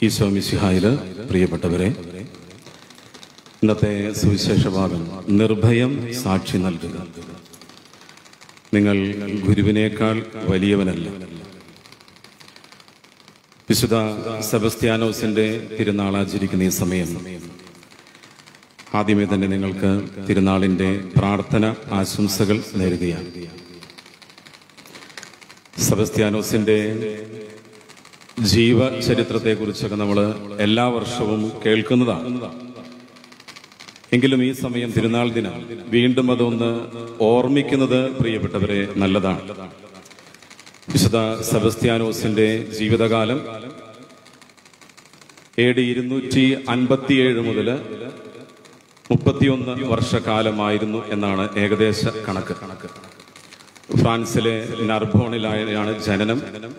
ഈശോ മിശിഹായില് പ്രിയപ്പെട്ടവരെ ഇന്നത്തെ സുവിശേഷ ഭാഗം നിർഭയം സാക്ഷി നൽകുക നിങ്ങൾ ഗുരുവിനേക്കാൾ വലിയവനല്ല വിശുദ്ധ സെബസ്ത്യാനോസിന്റെ തിരുനാൾ ആചരിക്കുന്ന ഈ സമയം ആദ്യമേ തന്നെ നിങ്ങൾക്ക് തിരുനാളിന്റെ പ്രാർത്ഥന ആശംസകൾ നേരുകയാണ് സെബസ്ത്യാനോസിന്റെ ജീവചരിത്രത്തെക്കുറിച്ചൊക്കെ നമ്മൾ എല്ലാ വർഷവും കേൾക്കുന്നതാണ് എങ്കിലും ഈ സമയം തിരുനാൾ ദിനം വീണ്ടും അതൊന്ന് ഓർമ്മിക്കുന്നത് പ്രിയപ്പെട്ടവരെ നല്ലതാണ് വിശുദ്ധ സെബസ്ത്യാനോസിന്റെ ജീവിതകാലം എ ഡി ഇരുന്നൂറ്റി അൻപത്തിയേഴ് മുതൽ മുപ്പത്തിയൊന്ന് വർഷക്കാലമായിരുന്നു എന്നാണ് ഏകദേശ കണക്ക് ഫ്രാൻസിലെ നർബോണിലാണ് ജനനം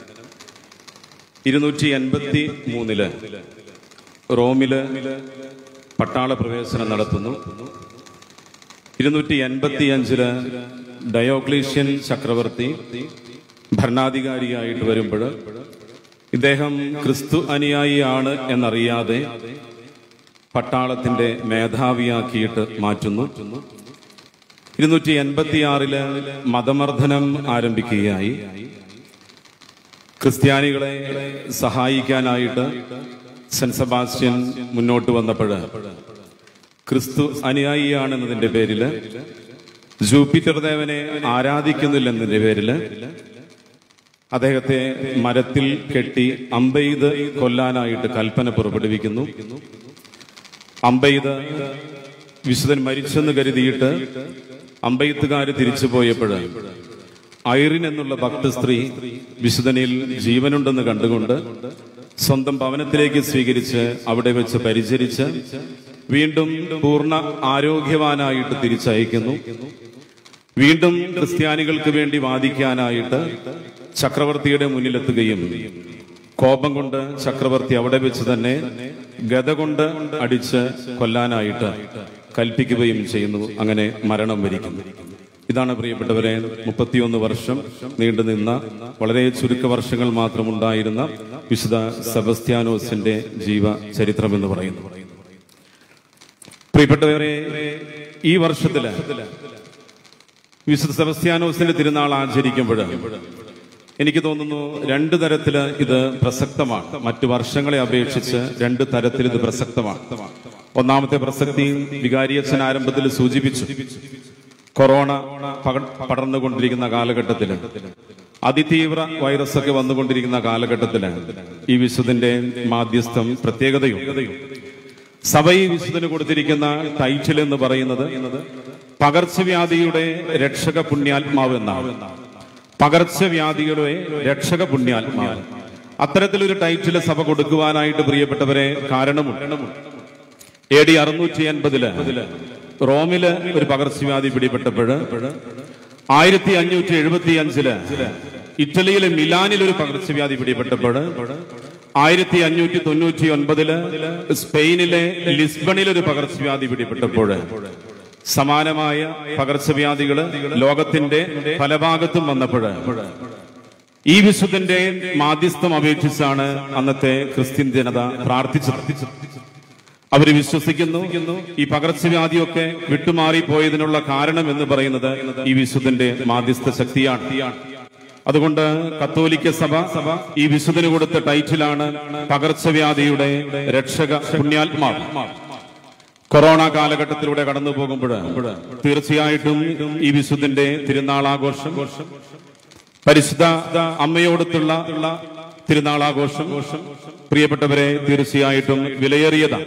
ഇരുന്നൂറ്റി എൺപത്തി മൂന്നില് റോമില് പട്ടാള പ്രവേശനം നടത്തുന്നു ഇരുന്നൂറ്റി എൺപത്തി അഞ്ചില് ഡയോക്ലീഷ്യൻ ചക്രവർത്തി ഭരണാധികാരിയായിട്ട് വരുമ്പോൾ ഇദ്ദേഹം ക്രിസ്തു അനുയായിയാണ് എന്നറിയാതെ പട്ടാളത്തിന്റെ മേധാവിയാക്കിയിട്ട് മാറ്റുന്നു ഇരുന്നൂറ്റി എൺപത്തിയാറില് മതമർദ്ദനം ആരംഭിക്കുകയായി ക്രിസ്ത്യാനികളെ സഹായിക്കാനായിട്ട് സെന്റ് സെബാസ്റ്റ്യൻ മുന്നോട്ട് വന്നപ്പോൾ ക്രിസ്തു അനുയായിയാണെന്നതിന്റെ പേരില് ജൂപ്പിറ്റർ ദേവനെ ആരാധിക്കുന്നില്ലെന്നതിന്റെ പേരില് അദ്ദേഹത്തെ മരത്തിൽ കെട്ടി അമ്പെയ്ത് കൊല്ലാനായിട്ട് കൽപ്പന പുറപ്പെടുവിക്കുന്നു അമ്പെയ്ത് വിശുദ്ധൻ മരിച്ചെന്ന് കരുതിയിട്ട് അമ്പെയ്ത്തുകാര് തിരിച്ചു പോയപ്പോൾ ഐറിൻ എന്നുള്ള ഭക്തസ്ത്രീ വിശുദ്ധനിൽ ജീവനുണ്ടെന്ന് കണ്ടുകൊണ്ട് സ്വന്തം ഭവനത്തിലേക്ക് സ്വീകരിച്ച് അവിടെ വെച്ച് പരിചരിച്ച് വീണ്ടും പൂർണ്ണ ആരോഗ്യവാനായിട്ട് തിരിച്ചയക്കുന്നു വീണ്ടും ക്രിസ്ത്യാനികൾക്ക് വേണ്ടി വാദിക്കാനായിട്ട് ചക്രവർത്തിയുടെ മുന്നിലെത്തുകയും കോപം കൊണ്ട് ചക്രവർത്തി അവിടെ വെച്ച് തന്നെ ഗത കൊണ്ട് അടിച്ച് കൊല്ലാനായിട്ട് കൽപ്പിക്കുകയും ചെയ്യുന്നു അങ്ങനെ മരണം വരിക്കുന്നു ഇതാണ് പ്രിയപ്പെട്ടവരെ മുപ്പത്തിയൊന്ന് വർഷം നീണ്ടുനിന്ന വളരെ ചുരുക്ക വർഷങ്ങൾ മാത്രം ഉണ്ടായിരുന്ന വിശുദ്ധ സെബസ്ത്യാനോസിന്റെ ജീവ ചരിത്രം എന്ന് പറയുന്നു പ്രിയപ്പെട്ടവരെ ഈ വർഷത്തില് വിശുദ്ധ സെബസ്ത്യാനോസിന്റെ തിരുനാൾ ആചരിക്കുമ്പോൾ എനിക്ക് തോന്നുന്നു രണ്ട് തരത്തില് ഇത് പ്രസക്തമാണ് മറ്റു വർഷങ്ങളെ അപേക്ഷിച്ച് രണ്ട് തരത്തിൽ ഇത് പ്രസക്തമാണ് ഒന്നാമത്തെ പ്രസക്തി വികാരിയച്ഛൻ ആരംഭത്തിൽ സൂചിപ്പിച്ചു കൊറോണ പക- പടർന്നുകൊണ്ടിരിക്കുന്ന കാലഘട്ടത്തില് അതിതീവ്ര വൈറസ് ഒക്കെ വന്നുകൊണ്ടിരിക്കുന്ന കാലഘട്ടത്തില് ഈ വിശുദ്ധന്റെ മാധ്യസ്ഥം പ്രത്യേകതയുണ്ട് സഭ ഈ വിശുദ്ധന് കൊടുത്തിരിക്കുന്ന ടൈറ്റിൽ എന്ന് പറയുന്നത് പകർച്ചവ്യാധിയുടെ രക്ഷക പുണ്യാത്മാവ് എന്നാണ് പകർച്ചവ്യാധികളുടെ രക്ഷക പുണ്യാത്മാവ് അത്തരത്തിലൊരു ടൈറ്റിൽ സഭ കൊടുക്കുവാനായിട്ട് പ്രിയപ്പെട്ടവരെ കാരണമുണ്ട് എ ഡി അറുന്നൂറ്റി അൻപതില് റോമില് ഒരു പകർച്ചവ്യാധി പിടിപെട്ടപ്പോഴ് ആയിരത്തി അഞ്ഞൂറ്റി എഴുപത്തി അഞ്ചില് ഇറ്റലിയിലെ മിലാനിൽ ഒരു പകർച്ചവ്യാധി പിടിപെട്ടപ്പോൾ ആയിരത്തി അഞ്ഞൂറ്റി തൊണ്ണൂറ്റി ഒൻപതില് സ്പെയിനിലെ ലിസ്ബണിൽ ഒരു പകർച്ചവ്യാധി പിടിപെട്ടപ്പോൾ സമാനമായ പകർച്ചവ്യാധികള് ലോകത്തിന്റെ പല ഭാഗത്തും വന്നപ്പോൾ ഈ വിശുദ്ധന്റെ മാധ്യസ്ഥം അപേക്ഷിച്ചാണ് അന്നത്തെ ക്രിസ്ത്യൻ ജനത പ്രാർത്ഥിച്ചത് അവർ വിശ്വസിക്കുന്നു ഈ പകർച്ചവ്യാധിയൊക്കെ വിട്ടുമാറി പോയതിനുള്ള കാരണം എന്ന് പറയുന്നത് ഈ വിശുദ്ധന്റെ മാധ്യസ്ഥ ശക്തിയാണ് അതുകൊണ്ട് കത്തോലിക്ക സഭ സഭ ഈ വിശുദ്ധന് കൊടുത്ത ടൈറ്റിലാണ് പകർച്ചവ്യാധിയുടെ രക്ഷക പുണ്യാത്മാവ് കൊറോണ കാലഘട്ടത്തിലൂടെ കടന്നു പോകുമ്പോൾ തീർച്ചയായിട്ടും ഈ വിശുദ്ധന്റെ തിരുനാളാഘോഷം പരിശുദ്ധ അമ്മയോടത്തുള്ള തിരുനാളാഘോഷം പ്രിയപ്പെട്ടവരെ തീർച്ചയായിട്ടും വിലയേറിയതാണ്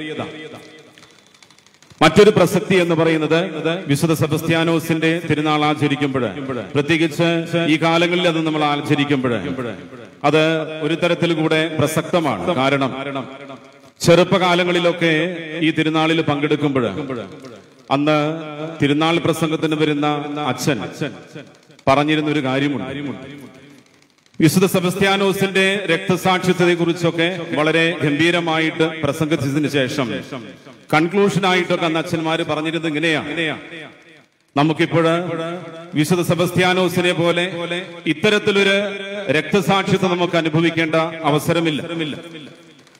മറ്റൊരു പ്രസക്തി എന്ന് പറയുന്നത് വിശുദ്ധ സെബസ്ത്യാനോസിന്റെ തിരുനാൾ ആചരിക്കുമ്പോൾ പ്രത്യേകിച്ച് ഈ കാലങ്ങളിൽ അത് നമ്മൾ ആചരിക്കുമ്പോൾ അത് ഒരു തരത്തിൽ കൂടെ പ്രസക്തമാണ് കാരണം ചെറുപ്പകാലങ്ങളിലൊക്കെ ഈ തിരുനാളിൽ പങ്കെടുക്കുമ്പോൾ അന്ന് തിരുനാൾ പ്രസംഗത്തിന് വരുന്ന അച്ഛൻ പറഞ്ഞിരുന്ന ഒരു കാര്യമുണ്ട് വിശുദ്ധ സെബസ്ത്യാനോസിന്റെ രക്തസാക്ഷിത്വത്തെ കുറിച്ചൊക്കെ വളരെ ഗംഭീരമായിട്ട് പ്രസംഗിച്ചതിന് ശേഷം കൺക്ലൂഷനായിട്ടൊക്കെ അന്ന് അച്ഛന്മാര് പറഞ്ഞിരുന്നത് ഇങ്ങനെയാണ് നമുക്കിപ്പോഴ് വിശുദ്ധ സെബസ്ത്യാനോസിനെ പോലെ ഇത്തരത്തിലൊരു രക്തസാക്ഷിത്വം നമുക്ക് അനുഭവിക്കേണ്ട അവസരമില്ല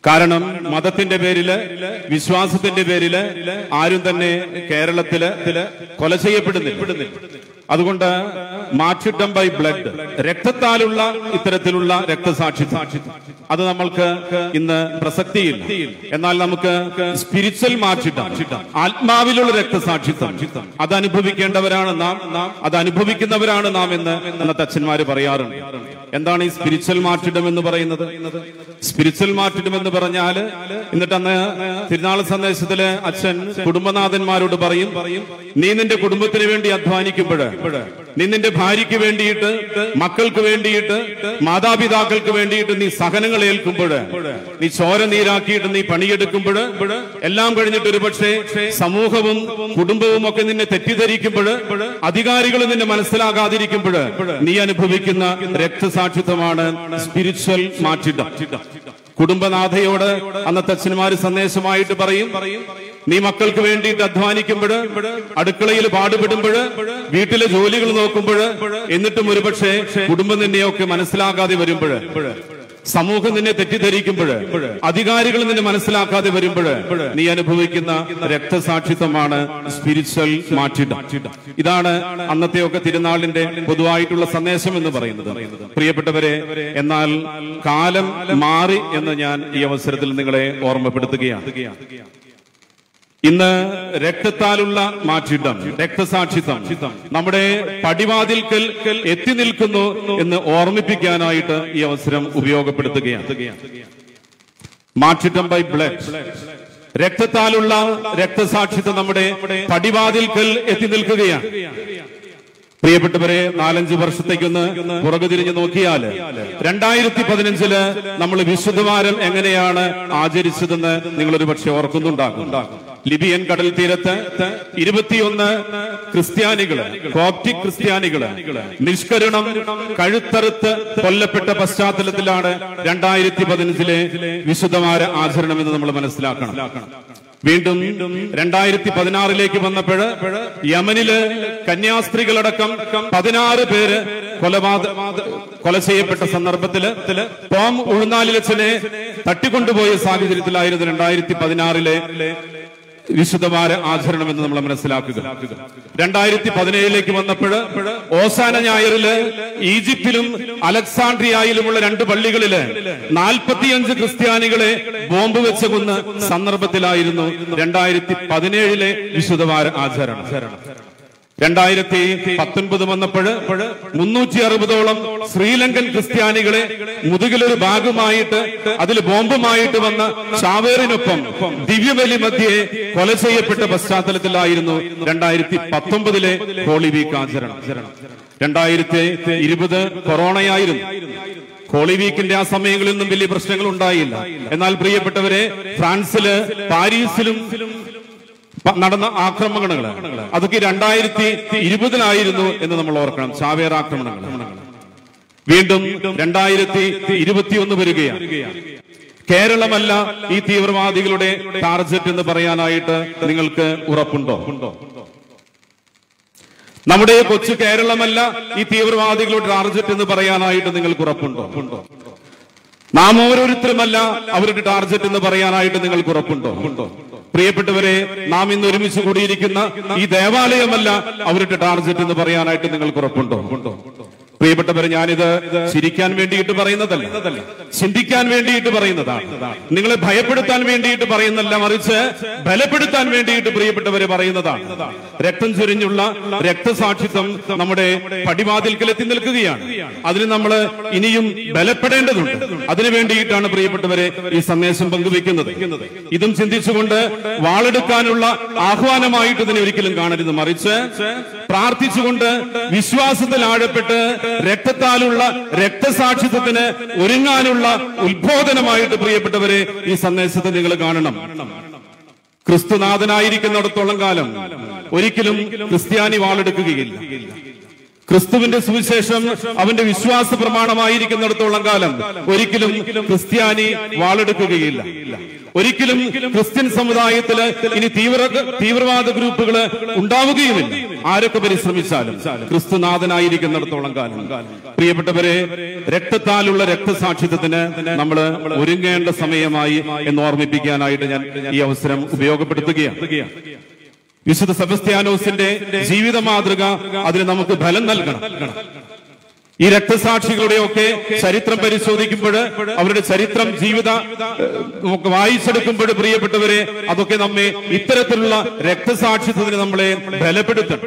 കാരണം മതത്തിന്റെ പേരില് വിശ്വാസത്തിന്റെ പേരില് ആരും തന്നെ കേരളത്തില് കൊല ചെയ്യപ്പെടുന്നില്ല അതുകൊണ്ട് മാർച്ചിട്ടം ബൈ ബ്ലഡ് രക്തത്താലുള്ള ഇത്തരത്തിലുള്ള രക്തസാക്ഷിത്വം അത് നമ്മൾക്ക് ഇന്ന് പ്രസക്തിയില്ല എന്നാൽ നമുക്ക് സ്പിരിച്വൽ മാർച്ചിട്ടം ആത്മാവിലുള്ള രക്തസാക്ഷിത്വം അത് അനുഭവിക്കേണ്ടവരാണ് നാം നാം അത് അനുഭവിക്കുന്നവരാണ് നാം എന്ന് അന്നത്തെ അച്ഛന്മാര് പറയാറുണ്ട് എന്താണ് ഈ സ്പിരിച്വൽ മാർച്ചിടം എന്ന് പറയുന്നത് സ്പിരിച്വൽ മാർച്ചിടം എന്ന് പറഞ്ഞാല് എന്നിട്ട് അന്ന് തിരുനാൾ സന്ദേശത്തില് അച്ഛൻ കുടുംബനാഥന്മാരോട് പറയും നീ നിന്റെ കുടുംബത്തിന് വേണ്ടി അധ്വാനിക്കുമ്പോൾ നീ നിന്റെ ഭാര്യയ്ക്ക് വേണ്ടിയിട്ട് മക്കൾക്ക് വേണ്ടിയിട്ട് മാതാപിതാക്കൾക്ക് വേണ്ടിയിട്ട് നീ സഹനങ്ങൾ ഏൽക്കുമ്പോൾ നീ ചോര നീരാക്കിയിട്ട് നീ പണിയെടുക്കുമ്പോൾ എല്ലാം കഴിഞ്ഞിട്ട് ഒരുപക്ഷെ സമൂഹവും കുടുംബവും ഒക്കെ നിന്നെ തെറ്റിദ്ധരിക്കുമ്പോൾ അധികാരികൾ നിന്നെ മനസ്സിലാകാതിരിക്കുമ്പോൾ നീ അനുഭവിക്കുന്ന രക്തസാക്ഷിത്വമാണ് സ്പിരിച്വൽ മാറ്റിടം കുടുംബനാഥയോട് അന്നത്തെ അച്ഛന്മാര് സന്ദേശമായിട്ട് പറയും നീ മക്കൾക്ക് വേണ്ടിയിട്ട് അധ്വാനിക്കുമ്പോൾ അടുക്കളയിൽ പാടുപെടുമ്പോൾ വീട്ടിലെ ജോലികൾ നോക്കുമ്പോൾ എന്നിട്ടും ഒരുപക്ഷെ കുടുംബം നിന്നെയൊക്കെ മനസ്സിലാകാതെ വരുമ്പോൾ സമൂഹം നിന്നെ തെറ്റിദ്ധരിക്കുമ്പോൾ അധികാരികൾ നിന്നെ മനസ്സിലാക്കാതെ വരുമ്പോൾ നീ അനുഭവിക്കുന്ന രക്തസാക്ഷിത്വമാണ് സ്പിരിച്വൽ മാറ്റിടം ഇതാണ് അന്നത്തെയൊക്കെ തിരുനാളിന്റെ പൊതുവായിട്ടുള്ള സന്ദേശം എന്ന് പറയുന്നത് പ്രിയപ്പെട്ടവരെ എന്നാൽ കാലം മാറി എന്ന് ഞാൻ ഈ അവസരത്തിൽ നിങ്ങളെ ഓർമ്മപ്പെടുത്തുകയാണ് ഇന്ന് രക്തത്താലുള്ള മാറ്റിടം രക്തസാക്ഷിത്വം നമ്മുടെ പടിവാതിൽക്കൽ എത്തി നിൽക്കുന്നു എന്ന് ഓർമ്മിപ്പിക്കാനായിട്ട് ഈ അവസരം ഉപയോഗപ്പെടുത്തുകയാണ് മാറ്റിട്ടം ബൈ ബ്ലഡ് രക്തത്താലുള്ള രക്തസാക്ഷിത്വം നമ്മുടെ പടിവാതിൽക്കൽ എത്തി നിൽക്കുകയാണ് പ്രിയപ്പെട്ടവരെ നാലഞ്ച് വർഷത്തേക്കൊന്ന് പുറകു തിരിഞ്ഞു നോക്കിയാൽ രണ്ടായിരത്തി പതിനഞ്ചില് നമ്മൾ വിശുദ്ധവാരം എങ്ങനെയാണ് ആചരിച്ചതെന്ന് നിങ്ങൾ ഒരു പക്ഷെ ഓർക്കുന്നുണ്ടാകും ലിബിയൻ കടൽ തീരത്ത് ഇരുപത്തിയൊന്ന് ക്രിസ്ത്യാനികള് കോപ്റ്റിക് ക്രിസ്ത്യാനികള് നിഷ്കരുണം കഴുത്തറുത്ത് കൊല്ലപ്പെട്ട പശ്ചാത്തലത്തിലാണ് രണ്ടായിരത്തി പതിനഞ്ചിലെ വിശുദ്ധവാര ആചരണം എന്ന് നമ്മൾ മനസ്സിലാക്കണം വീണ്ടും രണ്ടായിരത്തി പതിനാറിലേക്ക് വന്നപ്പോൾ യമനില് കന്യാസ്ത്രീകളടക്കം പതിനാറ് പേര് കൊലപാത കൊല ചെയ്യപ്പെട്ട സന്ദർഭത്തില് ടോം ഉഴുന്നാലിലച്ചനെ തട്ടിക്കൊണ്ടുപോയ സാഹചര്യത്തിലായിരുന്നു രണ്ടായിരത്തി പതിനാറിലെ വിശുദ്ധവാര ആചരണം എന്ന് നമ്മൾ മനസ്സിലാക്കുക രണ്ടായിരത്തി പതിനേഴിലേക്ക് വന്നപ്പോൾ ഓസാന ഞായറില് ഈജിപ്തിലും അലക്സാണ്ട്രിയയിലുമുള്ള രണ്ട് പള്ളികളില് നാൽപ്പത്തിയഞ്ച് ക്രിസ്ത്യാനികളെ ബോംബ് വെച്ച് കൊന്ന് സന്ദർഭത്തിലായിരുന്നു രണ്ടായിരത്തി പതിനേഴിലെ വിശുദ്ധവാര ആചരണം രണ്ടായിരത്തി പത്തൊൻപത് വന്നപ്പോൾ മുന്നൂറ്റി അറുപതോളം ശ്രീലങ്കൻ ക്രിസ്ത്യാനികളെ മുതുകിലൊരു ബാഗുമായിട്ട് അതിൽ ബോംബുമായിട്ട് വന്ന ചാവേറിനൊപ്പം ദിവ്യബലി മധ്യേ കൊല ചെയ്യപ്പെട്ട പശ്ചാത്തലത്തിലായിരുന്നു രണ്ടായിരത്തി പത്തൊമ്പതിലെ ഹോളി വീക്ക് ആചരണം രണ്ടായിരത്തി ഇരുപത് കൊറോണയായിരുന്നു ഹോളി വീക്കിന്റെ ആ സമയങ്ങളിലൊന്നും വലിയ പ്രശ്നങ്ങൾ ഉണ്ടായില്ല എന്നാൽ പ്രിയപ്പെട്ടവരെ ഫ്രാൻസില് പാരീസിലും പ- നടന്ന ആക്രമണങ്ങൾ അതൊക്കെ രണ്ടായിരത്തി ഇരുപതിലായിരുന്നു എന്ന് നമ്മൾ ഓർക്കണം ചാവേർ ആക്രമണങ്ങൾ വീണ്ടും രണ്ടായിരത്തി ഇരുപത്തിയൊന്ന് വരികയാണ് കേരളമല്ല ഈ തീവ്രവാദികളുടെ ടാർജറ്റ് എന്ന് പറയാനായിട്ട് നിങ്ങൾക്ക് ഉറപ്പുണ്ടോ നമ്മുടെ കൊച്ചു കേരളമല്ല ഈ തീവ്രവാദികളുടെ ടാർജറ്റ് എന്ന് പറയാനായിട്ട് നിങ്ങൾക്ക് ഉറപ്പുണ്ടോ നാം ഓരോരുത്തരുമല്ല അവരുടെ ടാർജറ്റ് എന്ന് പറയാനായിട്ട് നിങ്ങൾക്ക് ഉറപ്പുണ്ടോ പ്രിയപ്പെട്ടവരെ നാം ഇന്ന് ഒരുമിച്ച് കൂടിയിരിക്കുന്ന ഈ ദേവാലയമല്ല അവരുടെ ടാർജറ്റ് എന്ന് പറയാനായിട്ട് നിങ്ങൾക്ക് ഉറപ്പുണ്ടോ പ്രിയപ്പെട്ടവരെ ഞാനിത് ചിരിക്കാൻ വേണ്ടിയിട്ട് പറയുന്നതല്ല ചിന്തിക്കാൻ വേണ്ടിയിട്ട് പറയുന്നതാണ് നിങ്ങളെ ഭയപ്പെടുത്താൻ വേണ്ടിയിട്ട് പറയുന്നല്ല മറിച്ച് ബലപ്പെടുത്താൻ വേണ്ടിയിട്ട് പ്രിയപ്പെട്ടവരെ പറയുന്നതാണ് രക്തം ചൊരിഞ്ഞുള്ള രക്തസാക്ഷിത്വം നമ്മുടെ പടിവാതിൽക്കൽ എത്തി നിൽക്കുകയാണ് അതിന് നമ്മൾ ഇനിയും ബലപ്പെടേണ്ടതുണ്ട് അതിനു വേണ്ടിയിട്ടാണ് പ്രിയപ്പെട്ടവരെ ഈ സന്ദേശം പങ്കുവെക്കുന്നത് ഇതും ചിന്തിച്ചുകൊണ്ട് വാളെടുക്കാനുള്ള ആഹ്വാനമായിട്ട് ഇതിനെ ഒരിക്കലും കാണരുത് മറിച്ച് പ്രാർത്ഥിച്ചുകൊണ്ട് വിശ്വാസത്തിൽ ആഴപ്പെട്ട് രക്തത്താലുള്ള രക്തസാക്ഷിത്വത്തിന് ഒരുങ്ങാനുള്ള ഉത്ബോധനമായിട്ട് പ്രിയപ്പെട്ടവരെ ഈ സന്ദേശത്തെ നിങ്ങൾ കാണണം ക്രിസ്തുനാഥനായിരിക്കുന്നിടത്തോളം കാലം ഒരിക്കലും ക്രിസ്ത്യാനി വാളെടുക്കുകയില്ല ക്രിസ്തുവിന്റെ സുവിശേഷം അവന്റെ വിശ്വാസ പ്രമാണമായിരിക്കുന്നിടത്തോളം കാലം ഒരിക്കലും ക്രിസ്ത്യാനി വാളെടുക്കുകയില്ല ഒരിക്കലും ക്രിസ്ത്യൻ സമുദായത്തില് ഇനി തീവ്ര തീവ്രവാദ ഗ്രൂപ്പുകൾ ഉണ്ടാവുകയുമില്ല ആരൊക്കെ പരിശ്രമിച്ചാലും ക്രിസ്തുനാഥനായിരിക്കുന്നിടത്തോളം കാലം പ്രിയപ്പെട്ടവരെ രക്തത്താലുള്ള രക്തസാക്ഷിത്വത്തിന് നമ്മൾ ഒരുങ്ങേണ്ട സമയമായി എന്ന് ഓർമ്മിപ്പിക്കാനായിട്ട് ഞാൻ ഈ അവസരം ഉപയോഗപ്പെടുത്തുകയാണ് വിശുദ്ധ സെബസ്ത്യാനോസിന്റെ ജീവിത മാതൃക അതിന് നമുക്ക് ഫലം നൽകണം ഈ രക്തസാക്ഷികളുടെയൊക്കെ ചരിത്രം പരിശോധിക്കുമ്പോൾ അവരുടെ ചരിത്രം ജീവിത ഏഹ്, നമുക്ക് വായിച്ചെടുക്കുമ്പോൾ പ്രിയപ്പെട്ടവരെ അതൊക്കെ നമ്മെ ഇത്തരത്തിലുള്ള രക്തസാക്ഷിത്വത്തിന് നമ്മളെ ബലപ്പെടുത്തും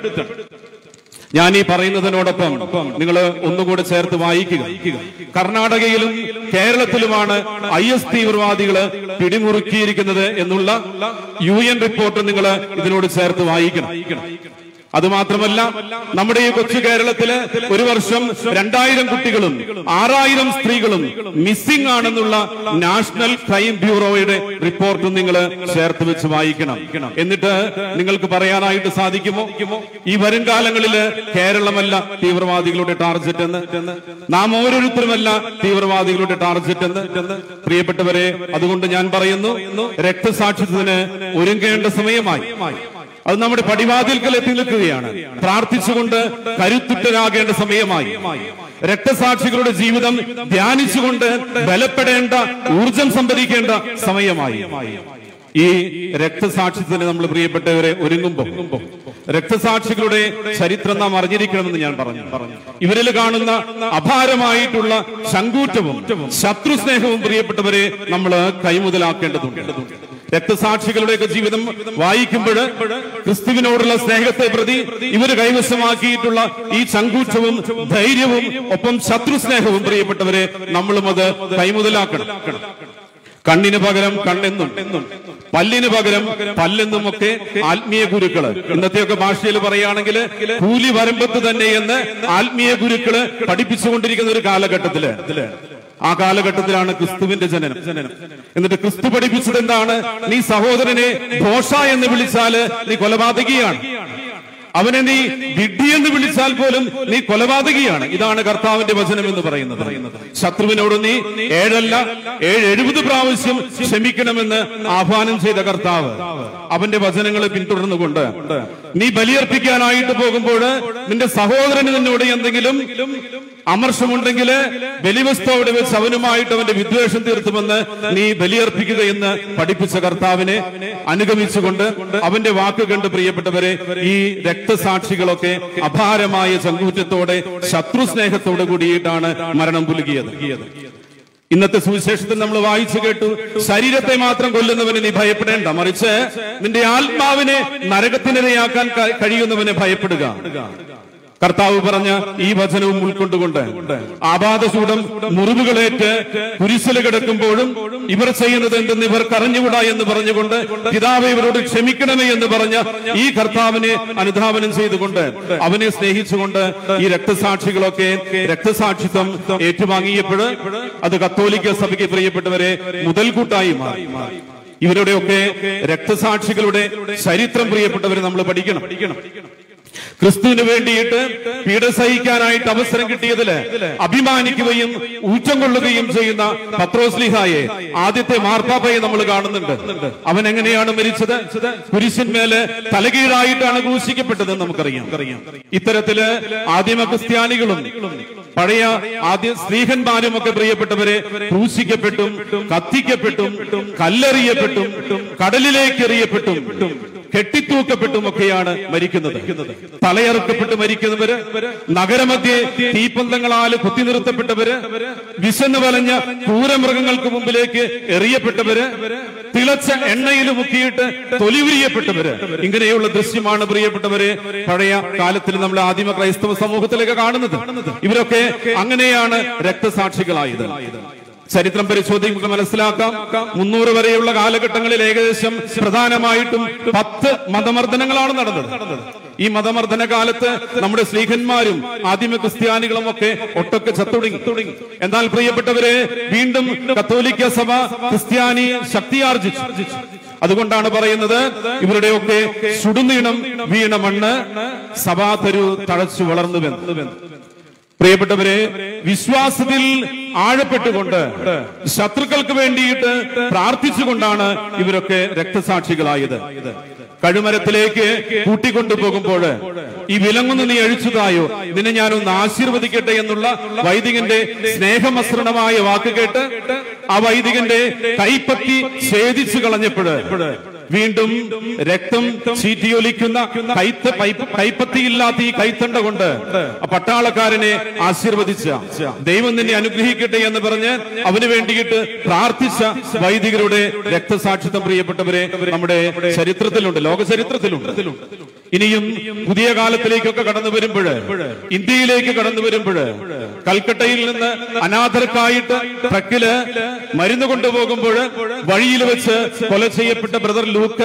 ഞാൻ ഈ പറയുന്നതിനോടൊപ്പം നിങ്ങൾ ഒന്നുകൂടെ ചേർത്ത് വായിക്കുക കർണാടകയിലും കേരളത്തിലുമാണ് ഐ എസ് തീവ്രവാദികള് പിടിമുറുക്കിയിരിക്കുന്നത് എന്നുള്ള യു എൻ റിപ്പോർട്ട് നിങ്ങൾ ഇതിനോട് ചേർത്ത് വായിക്കണം അതുമാത്രമല്ല നമ്മുടെ ഈ കൊച്ചു കേരളത്തില് ഒരു വർഷം രണ്ടായിരം കുട്ടികളും ആറായിരം സ്ത്രീകളും മിസ്സിംഗ് ആണെന്നുള്ള നാഷണൽ ക്രൈം ബ്യൂറോയുടെ റിപ്പോർട്ടും നിങ്ങൾ ചേർത്ത് വെച്ച് വായിക്കണം എന്നിട്ട് നിങ്ങൾക്ക് പറയാനായിട്ട് സാധിക്കുമോ ഈ വരും കാലങ്ങളില് കേരളമല്ല തീവ്രവാദികളുടെ ടാർഗറ്റ് എന്ന് നാം ഓരോരുത്തരുമല്ല തീവ്രവാദികളുടെ ടാർഗറ്റ് എന്ന് പ്രിയപ്പെട്ടവരെ അതുകൊണ്ട് ഞാൻ പറയുന്നു രക്തസാക്ഷിത്വത്തിന് ഒരുങ്ങേണ്ട സമയമായി അത് നമ്മുടെ പടിവാതിൽക്കൽ എത്തി നിൽക്കുകയാണ് പ്രാർത്ഥിച്ചുകൊണ്ട് കരുത്തുറ്റരാകേണ്ട സമയമായി രക്തസാക്ഷികളുടെ ജീവിതം ധ്യാനിച്ചുകൊണ്ട് ബലപ്പെടേണ്ട ഊർജം സംഭരിക്കേണ്ട സമയമായി ഈ രക്തസാക്ഷിത്വത്തിന് നമ്മൾ പ്രിയപ്പെട്ടവരെ ഒരുങ്ങുമ്പോൾ രക്തസാക്ഷികളുടെ ചരിത്രം നാം അറിഞ്ഞിരിക്കണമെന്ന് ഞാൻ പറഞ്ഞു ഇവരിൽ കാണുന്ന അപാരമായിട്ടുള്ള ശങ്കൂറ്റവും ശത്രുസ്നേഹവും പ്രിയപ്പെട്ടവരെ നമ്മൾ കൈമുതലാക്കേണ്ടതുണ്ട് രക്തസാക്ഷികളുടെയൊക്കെ ജീവിതം വായിക്കുമ്പോൾ ക്രിസ്തുവിനോടുള്ള സ്നേഹത്തെ പ്രതി ഇവർ കൈവശമാക്കിയിട്ടുള്ള ഈ ചങ്കൂറ്റവും ധൈര്യവും ഒപ്പം ശത്രുസ്നേഹവും പ്രിയപ്പെട്ടവരെ നമ്മളും അത് കൈമുതലാക്കണം കണ്ണിന് പകരം കണ്ണെന്നും പല്ലിന് പകരം പല്ലെന്നും ഒക്കെ ആത്മീയ ഗുരുക്കള് ഇന്നത്തെയൊക്കെ ഭാഷയിൽ പറയുകയാണെങ്കിൽ കൂലി വരമ്പത്ത് തന്നെ എന്ന് ആത്മീയ ഗുരുക്കള് പഠിപ്പിച്ചുകൊണ്ടിരിക്കുന്ന ഒരു കാലഘട്ടത്തില് ആ കാലഘട്ടത്തിലാണ് ക്രിസ്തുവിന്റെ ജനനം എന്നിട്ട് ക്രിസ്തു പഠിപ്പിച്ചത് എന്താണ് നീ സഹോദരനെ ഘോഷ എന്ന് വിളിച്ചാല് നീ കൊലപാതകിയാണ് അവനെ നീ വിഡ്ഢി എന്ന് വിളിച്ചാൽ പോലും നീ കൊലപാതകിയാണ് ഇതാണ് കർത്താവിന്റെ വചനം എന്ന് പറയുന്നത് ശത്രുവിനോട് നീ ഏഴല്ല ഏഴ് എഴുപത് പ്രാവശ്യം ക്ഷമിക്കണമെന്ന് ആഹ്വാനം ചെയ്ത കർത്താവ് അവന്റെ വചനങ്ങളെ പിന്തുടർന്നുകൊണ്ട് നീ ബലിയർപ്പിക്കാനായിട്ട് പോകുമ്പോൾ നിന്റെ സഹോദരന് നിന്നോട് എന്തെങ്കിലും അമർഷമുണ്ടെങ്കിൽ ബലിവസ്തോടെ വെച്ച് അവനുമായിട്ട് അവന്റെ വിദ്വേഷം തീർത്തുമെന്ന് നീ ബലിയർപ്പിക്കുക എന്ന് പഠിപ്പിച്ച കർത്താവിനെ അനുഗമിച്ചുകൊണ്ട് അവന്റെ വാക്ക് കണ്ട് പ്രിയപ്പെട്ടവരെ ഈ രക്തസാക്ഷികളൊക്കെ അപാരമായ ചങ്കൂറ്റത്തോടെ ശത്രു സ്നേഹത്തോടെ കൂടിയിട്ടാണ് മരണം പുലുകിയത് ഇന്നത്തെ സുവിശേഷത്തിൽ നമ്മൾ വായിച്ചു കേട്ടു ശരീരത്തെ മാത്രം കൊല്ലുന്നവനെ നീ ഭയപ്പെടേണ്ട മറിച്ച് നിന്റെ ആത്മാവിനെ നരകത്തിനിരയാക്കാൻ ക- കഴിയുന്നവനെ ഭയപ്പെടുക കർത്താവ് പറഞ്ഞ ഈ വചനവും ഉൾക്കൊണ്ടുകൊണ്ട് ആപാദചൂടം മുറിവുകളേറ്റ് കുരിശിൽ കിടക്കുമ്പോഴും ഇവർ ചെയ്യുന്നത് എന്തെന്ന് ഇവർക്ക് അറിഞ്ഞുകൂടാ എന്ന് പറഞ്ഞുകൊണ്ട് പിതാവ് ഇവരോട് ക്ഷമിക്കണമേ എന്ന് പറഞ്ഞ ഈ കർത്താവിനെ അനുധാവനം ചെയ്തുകൊണ്ട് അവനെ സ്നേഹിച്ചുകൊണ്ട് ഈ രക്തസാക്ഷികളൊക്കെ രക്തസാക്ഷിത്വം ഏറ്റുവാങ്ങിയപ്പോൾ അത് കത്തോലിക്ക സഭയ്ക്ക് പ്രിയപ്പെട്ടവരെ മുതൽക്കൂട്ടായി മാറി ഇവരുടെയൊക്കെ രക്തസാക്ഷികളുടെ ചരിത്രം പ്രിയപ്പെട്ടവരെ നമ്മൾ പഠിക്കണം ക്രിസ്തുവിന് വേണ്ടിയിട്ട് പീഡ സഹിക്കാനായിട്ട് അവസരം കിട്ടിയതില് അഭിമാനിക്കുകയും ഊറ്റം കൊള്ളുകയും ചെയ്യുന്ന പത്രോസ്ലിഹായെ ആദ്യത്തെ മാർപ്പാപ്പയെ നമ്മൾ കാണുന്നുണ്ട് അവൻ എങ്ങനെയാണ് മരിച്ചത് കുരിശിന്മേല് തലകീഴായിട്ടാണ് ക്രൂശിക്കപ്പെട്ടത് നമുക്കറിയാം ഇത്തരത്തില് ആദിമ ക്രിസ്ത്യാനികളും പഴയ ആദ്യ സ്ത്രീഹന്മാരും ഒക്കെ പ്രിയപ്പെട്ടവരെ ക്രൂശിക്കപ്പെട്ടും കത്തിക്കപ്പെട്ടും കല്ലെറിയപ്പെട്ടും കടലിലേക്ക് എറിയപ്പെട്ടും കെട്ടിത്തൂക്കപ്പെട്ടും ഒക്കെയാണ് മരിക്കുന്നത് തലയറുക്കപ്പെട്ട് മരിക്കുന്നവര് നഗരമധ്യേ തീപ്പന്തങ്ങളാൽ കുത്തി നിർത്തപ്പെട്ടവര് വിശന്ന് വലഞ്ഞ ക്രൂരമൃഗങ്ങൾക്ക് മുമ്പിലേക്ക് എറിയപ്പെട്ടവര് തിളച്ച എണ്ണയിൽ മുക്കിയിട്ട് തൊലിവുരിയപ്പെട്ടവര് ഇങ്ങനെയുള്ള ദൃശ്യമാണ് പ്രിയപ്പെട്ടവരെ പഴയ കാലത്തിൽ നമ്മൾ ആദിമ ക്രൈസ്തവ സമൂഹത്തിലേക്ക് കാണുന്നത് ഇവരൊക്കെ അങ്ങനെയാണ് രക്തസാക്ഷികളായത് ചരിത്രം പരിശോധിക്കുമ്പോൾ മനസ്സിലാക്കാം മുന്നൂറ് വരെയുള്ള കാലഘട്ടങ്ങളിൽ ഏകദേശം പ്രധാനമായിട്ടും പത്ത് മതമർദ്ദനങ്ങളാണ് നടന്നത് ഈ മതമർദ്ദന കാലത്ത് നമ്മുടെ സ്ത്രീഹന്മാരും ആദിമ ക്രിസ്ത്യാനികളും ഒക്കെ ഒട്ടൊക്കെ ചത്തുടങ്ങി എന്നാൽ പ്രിയപ്പെട്ടവരെ വീണ്ടും കത്തോലിക്ക സഭ ക്രിസ്ത്യാനി ശക്തിയാർജിച്ചു അതുകൊണ്ടാണ് പറയുന്നത് ഇവരുടെയൊക്കെ ചുടുനീണം വീണ മണ്ണ് സഭാതരു തഴച്ചു വളർന്നുവെന്ന് പ്രിയപ്പെട്ടവരെ വിശ്വാസത്തിൽ ആഴപ്പെട്ടുകൊണ്ട് ശത്രുക്കൾക്ക് വേണ്ടിയിട്ട് പ്രാർത്ഥിച്ചുകൊണ്ടാണ് ഇവരൊക്കെ രക്തസാക്ഷികളായത് കഴുമരത്തിലേക്ക് കൂട്ടിക്കൊണ്ടുപോകുമ്പോൾ ഈ വിലങ്ങൊന്ന് നീ അഴിച്ചതായോ നിന്നെ ഞാനൊന്ന് ആശീർവദിക്കട്ടെ എന്നുള്ള വൈദികന്റെ സ്നേഹമസൃണമായ വാക്ക് കേട്ട് ആ വൈദികന്റെ കൈപ്പത്തി ഛേദിച്ചു കളഞ്ഞപ്പോഴ് വീണ്ടും രക്തം ചീറ്റിയൊലിക്കുന്ന കൈത്ത് പൈപ്പ് കൈപ്പത്തിയില്ലാത്ത ഈ കൈത്തണ്ട കൊണ്ട് ആ പട്ടാളക്കാരനെ ആശീർവദിച്ച ദൈവം നിന്നെ അനുഗ്രഹിക്കട്ടെ എന്ന് പറഞ്ഞ് അവന് വേണ്ടിയിട്ട് പ്രാർത്ഥിച്ച വൈദികരുടെ രക്തസാക്ഷിത്വം പ്രിയപ്പെട്ടവരെ നമ്മുടെ ചരിത്രത്തിലുണ്ട് ലോക ചരിത്രത്തിലുണ്ട് ഇനിയും പുതിയ കാലത്തിലേക്കൊക്കെ കടന്നു വരുമ്പോൾ ഇന്ത്യയിലേക്ക് കടന്നു വരുമ്പോൾ കൽക്കട്ടയിൽ നിന്ന് അനാഥർക്കായിട്ട് ട്രക്കില് മരുന്ന് കൊണ്ടുപോകുമ്പോൾ വഴിയിൽ വെച്ച് കൊല ചെയ്യപ്പെട്ട ബ്രദർ ലൂക്ക്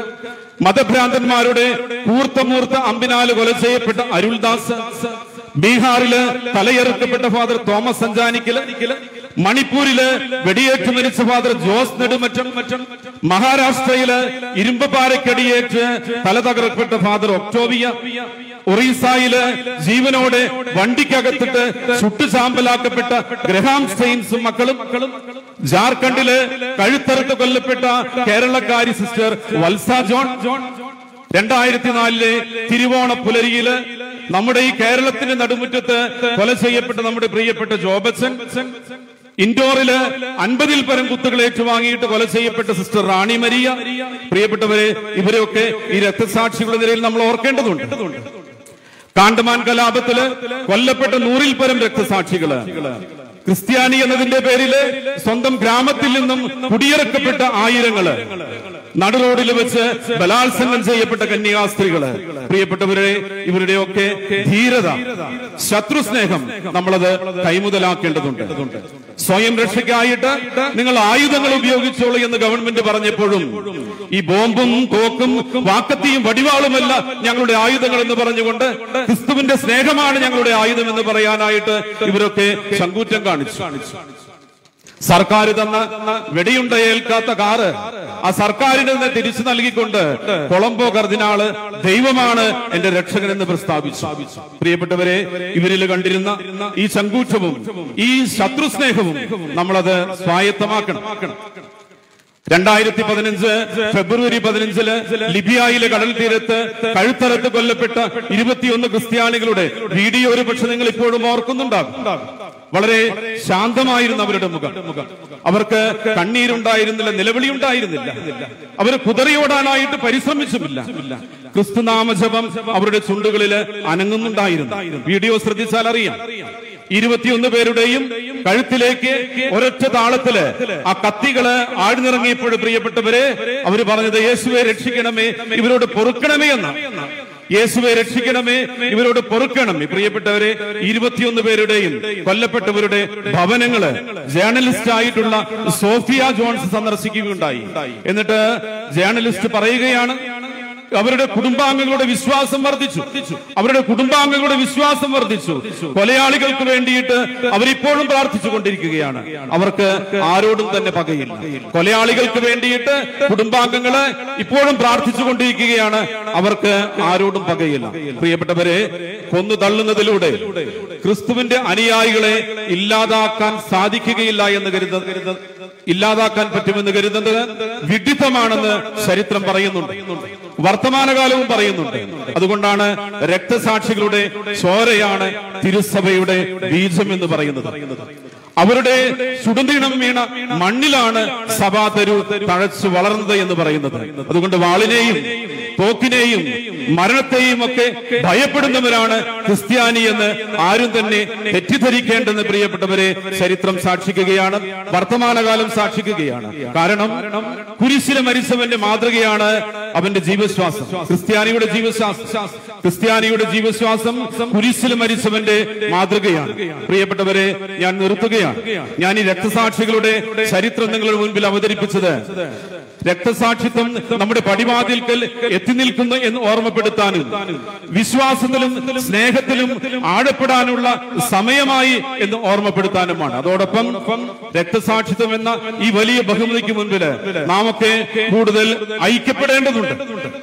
മതഭ്രാന്തന്മാരുടെ കൂർത്തമൂർത്ത അമ്പിനാല് കൊല ചെയ്യപ്പെട്ട അരുൾദാസ് ബീഹാറില് തലയെറുക്കപ്പെട്ട ഫാദർ തോമസ് സഞ്ചാനിക്കല് മണിപ്പൂരില് വെടിയേറ്റ് മരിച്ച ഫാദർ ജോസ് നെടുമറ്റം മഹാരാഷ്ട്രയില് ഇരുമ്പപാറയ്ക്കടിയേറ്റ് തല തകർക്കപ്പെട്ട ഫാദർ ഒക്ടോവിയ ഒറീസയില് ജീവനോടെ വണ്ടിക്കകത്തിട്ട് ചുട്ടുചാമ്പലാക്കപ്പെട്ട ഗ്രഹാം സ്റ്റെയിൻസും മക്കളും ജാർഖണ്ഡില് കഴുത്തറുത്ത് കൊല്ലപ്പെട്ട കേരളക്കാരി സിസ്റ്റർ വത്സ ജോൺ രണ്ടായിരത്തി നാലിലെ തിരുവോണ പുലരിയില് നമ്മുടെ ഈ കേരളത്തിന്റെ നടുമുറ്റത്ത് കൊല ചെയ്യപ്പെട്ട നമ്മുടെ പ്രിയപ്പെട്ട ജോബച്ചൻ ഇൻഡോറില് അൻപതിൽ പരം കുത്തുകൾ ഏറ്റുവാങ്ങിയിട്ട് കൊല ചെയ്യപ്പെട്ട സിസ്റ്റർ റാണി മരിയ പ്രിയപ്പെട്ടവരെ ഇവരെയൊക്കെ ഈ രക്തസാക്ഷികളുടെ നിലയിൽ നമ്മൾ ഓർക്കേണ്ടതുണ്ട് കാണ്ടമാൻ കലാപത്തില് കൊല്ലപ്പെട്ട നൂറിൽ പരം രക്തസാക്ഷികള് ക്രിസ്ത്യാനി എന്നതിന്റെ പേരില് സ്വന്തം ഗ്രാമത്തിൽ നിന്നും കുടിയിറക്കപ്പെട്ട ആയിരങ്ങള് നടുറോഡിൽ വെച്ച് ബലാത്സംഗം ചെയ്യപ്പെട്ട കന്യാസ്ത്രീകള് പ്രിയപ്പെട്ടവരെ ഇവരുടെയൊക്കെ ധീരത ശത്രുസ്നേഹം നമ്മളത് കൈമുതലാക്കേണ്ടതുണ്ട് സ്വയം രക്ഷയ്ക്കായിട്ട് നിങ്ങൾ ആയുധങ്ങൾ ഉപയോഗിച്ചോളൂ എന്ന് ഗവൺമെന്റ് പറഞ്ഞപ്പോഴും ഈ ബോംബും തോക്കും വാക്കത്തിയും വടിവാളുമല്ല ഞങ്ങളുടെ ആയുധങ്ങൾ എന്ന് പറഞ്ഞുകൊണ്ട് ക്രിസ്തുവിന്റെ സ്നേഹമാണ് ഞങ്ങളുടെ ആയുധം എന്ന് പറയാനായിട്ട് ഇവരൊക്കെ ചങ്കൂറ്റം കാണിച്ചു സർക്കാർ തന്ന വെടിയുണ്ട ഏൽക്കാത്ത കാറ് ആ സർക്കാരിന് തന്നെ തിരിച്ചു നൽകിക്കൊണ്ട് കൊളംബോ കർദിനാള് ദൈവമാണ് എന്റെ രക്ഷകൻ എന്ന് പ്രസ്താവിച്ചു പ്രിയപ്പെട്ടവരെ ഇവരിൽ കണ്ടിരുന്ന ഈ ചങ്കൂറ്റവും ഈ ശത്രുസ്നേഹവും നമ്മളത് സ്വായത്തമാക്കണം രണ്ടായിരത്തി പതിനഞ്ച് ഫെബ്രുവരി പതിനഞ്ചില് ലിബിയയിലെ കടൽ തീരത്ത് കഴുത്തറത്ത് കൊല്ലപ്പെട്ട ഇരുപത്തിയൊന്ന് ക്രിസ്ത്യാനികളുടെ വീഡിയോ ഒരു പക്ഷെ നിങ്ങൾ ഇപ്പോഴും ഓർക്കുന്നുണ്ടാകും വളരെ ശാന്തമായിരുന്നു അവരുടെ മുഖം അവർക്ക് കണ്ണീരുണ്ടായിരുന്നില്ല നിലവിളി ഉണ്ടായിരുന്നില്ല അവർ കുതറിയോടാനായിട്ട് പരിശ്രമിച്ചുമില്ല ക്രിസ്തുനാമജപം അവരുടെ ചുണ്ടുകളില് അനങ്ങുന്നുണ്ടായിരുന്നു വീഡിയോ ശ്രദ്ധിച്ചാൽ അറിയാം ഇരുപത്തിയൊന്ന് പേരുടെയും കഴുത്തിലേക്ക് ഒരൊറ്റ താളത്തില് ആ കത്തികള് ആഴ്ന്നിറങ്ങിയപ്പോൾ പ്രിയപ്പെട്ടവരെ അവര് പറഞ്ഞത് യേശുവെ രക്ഷിക്കണമേ ഇവരോട് പൊറുക്കണമേ എന്ന യേശുവെ രക്ഷിക്കണമേ ഇവരോട് പൊറുക്കണം ഈ പ്രിയപ്പെട്ടവരെ ഇരുപത്തിയൊന്ന് പേരുടെയും കൊല്ലപ്പെട്ടവരുടെ ഭവനങ്ങള് ജേർണലിസ്റ്റ് ആയിട്ടുള്ള സോഫിയ ജോൺസ് സന്ദർശിക്കുകയുണ്ടായി എന്നിട്ട് ജേർണലിസ്റ്റ് പറയുകയാണ് അവരുടെ കുടുംബാംഗങ്ങളുടെ വിശ്വാസം വർദ്ധിച്ചു അവരുടെ കുടുംബാംഗങ്ങളുടെ വിശ്വാസം വർദ്ധിച്ചു കൊലയാളികൾക്ക് വേണ്ടിയിട്ട് അവരിപ്പോഴും പ്രാർത്ഥിച്ചു കൊണ്ടിരിക്കുകയാണ് അവർക്ക് ആരോടും തന്നെ പകയില്ല കൊലയാളികൾക്ക് വേണ്ടിയിട്ട് കുടുംബാംഗങ്ങള് ഇപ്പോഴും പ്രാർത്ഥിച്ചു കൊണ്ടിരിക്കുകയാണ് അവർക്ക് ആരോടും പകയില്ല പ്രിയപ്പെട്ടവരെ കൊന്നു തള്ളുന്നതിലൂടെ ക്രിസ്തുവിന്റെ അനുയായികളെ ഇല്ലാതാക്കാൻ സാധിക്കുകയില്ല എന്ന് കരുത ഇല്ലാതാക്കാൻ പറ്റുമെന്ന് കരുതുന്നത് വിഡിത്തമാണെന്ന് ചരിത്രം പറയുന്നുണ്ട് വർത്തമാനകാലവും പറയുന്നുണ്ട് അതുകൊണ്ടാണ് രക്തസാക്ഷികളുടെ ചോരയാണ് തിരുസഭയുടെ ബീജം എന്ന് പറയുന്നത് അവരുടെ സുടുനീണം വീണ മണ്ണിലാണ് സഭാതരു തഴച്ചു വളർന്നത് എന്ന് പറയുന്നത് അതുകൊണ്ട് വാളിനെയും തോക്കിനെയും മരണത്തെയും ഒക്കെ ഭയപ്പെടുന്നവരാണ് ക്രിസ്ത്യാനി എന്ന് ആരും തന്നെ തെറ്റിദ്ധരിക്കേണ്ടെന്ന് പ്രിയപ്പെട്ടവരെ ചരിത്രം സാക്ഷിക്കുകയാണ് വർത്തമാനകാലം സാക്ഷിക്കുകയാണ് കാരണം കുരിശിലെ മരിച്ചവന്റെ മാതൃകയാണ് അവന്റെ ജീവശ്വാസം ക്രിസ്ത്യാനിയുടെ ജീവശ്വാസം ക്രിസ്ത്യാനിയുടെ ജീവശ്വാസം കുരിശിൽ മരിച്ചവന്റെ മാതൃകയാണ് പ്രിയപ്പെട്ടവരെ ഞാൻ നിർത്തുകയാണ് ഞാൻ ഈ രക്തസാക്ഷികളുടെ ചരിത്രം നിങ്ങളുടെ മുൻപിൽ അവതരിപ്പിച്ചത് രക്തസാക്ഷിത്വം നമ്മുടെ പടിവാതിൽക്കൽ എത്തി നിൽക്കുന്നു എന്ന് ഓർമ്മപ്പെടുത്താനും വിശ്വാസത്തിലും സ്നേഹത്തിലും ആഴപ്പെടാനുള്ള സമയമായി എന്ന് ഓർമ്മപ്പെടുത്താനുമാണ് അതോടൊപ്പം രക്തസാക്ഷിത്വം എന്ന ഈ വലിയ ബഹുമതിക്ക് മുൻപിൽ നാമൊക്കെ കൂടുതൽ ഐക്യപ്പെടേണ്ടതുണ്ട്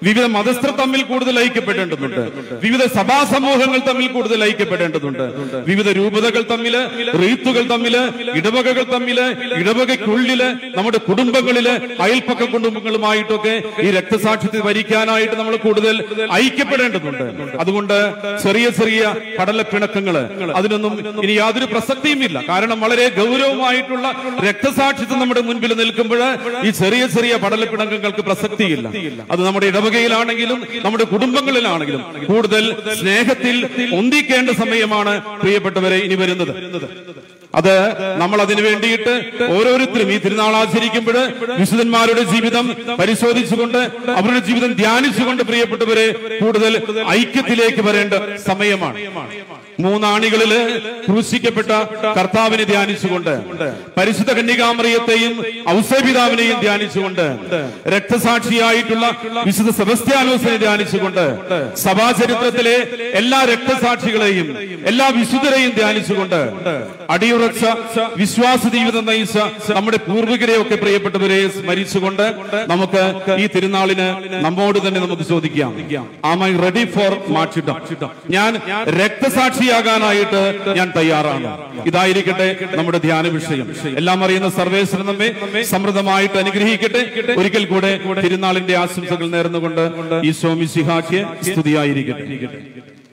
വിവിധ മതസ്ഥർ തമ്മിൽ കൂടുതൽ ഐക്യപ്പെടേണ്ടതുണ്ട് വിവിധ സഭാ സമൂഹങ്ങൾ തമ്മിൽ കൂടുതൽ ഐക്യപ്പെടേണ്ടതുണ്ട് വിവിധ രൂപതകൾ തമ്മില് റീത്തുകൾ തമ്മില് ഇടവകകൾ തമ്മില് ഇടവകയ്ക്കുള്ളില് നമ്മുടെ കുടുംബങ്ങളില് അയൽപ്പക്ക കുടുംബങ്ങളുമായിട്ടൊക്കെ ഈ രക്തസാക്ഷിത്വം വരിക്കാനായിട്ട് നമ്മൾ കൂടുതൽ ഐക്യപ്പെടേണ്ടതുണ്ട് അതുകൊണ്ട് ചെറിയ ചെറിയ കടലപ്പിണക്കങ്ങള് അതിനൊന്നും ഇനി യാതൊരു പ്രസക്തിയുമില്ല കാരണം വളരെ ഗൗരവമായിട്ടുള്ള രക്തസാക്ഷിത്വം നമ്മുടെ മുൻപിൽ നിൽക്കുമ്പോൾ ഈ ചെറിയ ചെറിയ പടലപ്പിണക്കങ്ങൾക്ക് പ്രസക്തിയില്ല അത് നമ്മുടെ ഇടവകയിലാണെങ്കിലും നമ്മുടെ കുടുംബങ്ങളിലാണെങ്കിലും കൂടുതൽ സ്നേഹത്തിൽ ഒന്നിക്കേണ്ട സമയമാണ് പ്രിയപ്പെട്ടവരെ ഇനി വരുന്നത് അത് നമ്മൾ അതിനു വേണ്ടിയിട്ട് ഓരോരുത്തരും ഈ തിരുനാൾ ആചരിക്കുമ്പോൾ വിശുദ്ധന്മാരുടെ ജീവിതം പരിശോധിച്ചുകൊണ്ട് അവരുടെ ജീവിതം ധ്യാനിച്ചുകൊണ്ട് പ്രിയപ്പെട്ടവരെ കൂടുതൽ ഐക്യത്തിലേക്ക് വരേണ്ട സമയമാണ് മൂന്നാണികളില് ക്രൂശിക്കപ്പെട്ട കർത്താവിനെ ധ്യാനിച്ചുകൊണ്ട് പരിശുദ്ധ കന്യകാമറിയത്തെയും ഔസപിതാവിനെയും ധ്യാനിച്ചുകൊണ്ട് രക്തസാക്ഷിയായിട്ടുള്ള വിശുദ്ധ സെബസ്ത്യാനോസിനെ ധ്യാനിച്ചുകൊണ്ട് സഭാചരിത്രത്തിലെ എല്ലാ രക്തസാക്ഷികളെയും എല്ലാ വിശുദ്ധരെയും ധ്യാനിച്ചുകൊണ്ട് അടിയുറച്ച വിശ്വാസ ജീവിതം നയിച്ച നമ്മുടെ പൂർവികരെയൊക്കെ പ്രിയപ്പെട്ടവരെ സ്മരിച്ചുകൊണ്ട് നമുക്ക് ഈ തിരുനാളിന് നമ്മോട് തന്നെ നമുക്ക് ചോദിക്കാം am I ready for martyrdom ഞാൻ രക്തസാക്ഷിയാകാനായിട്ട് ഞാൻ തയ്യാറാണ് ഇതായിരിക്കട്ടെ നമ്മുടെ ധ്യാന വിഷയം എല്ലാം അറിയുന്ന സർവേശ്വരൻ നമ്മെ സമൃദ്ധമായിട്ട് അനുഗ്രഹിക്കട്ടെ ഒരിക്കൽ കൂടെ തിരുനാളിന്റെ ആശംസകൾ നേർന്നുകൊണ്ട് ഈ സ്വാമി സിഹാക്കിയെ സ്തുതിയായിരിക്കട്ടെ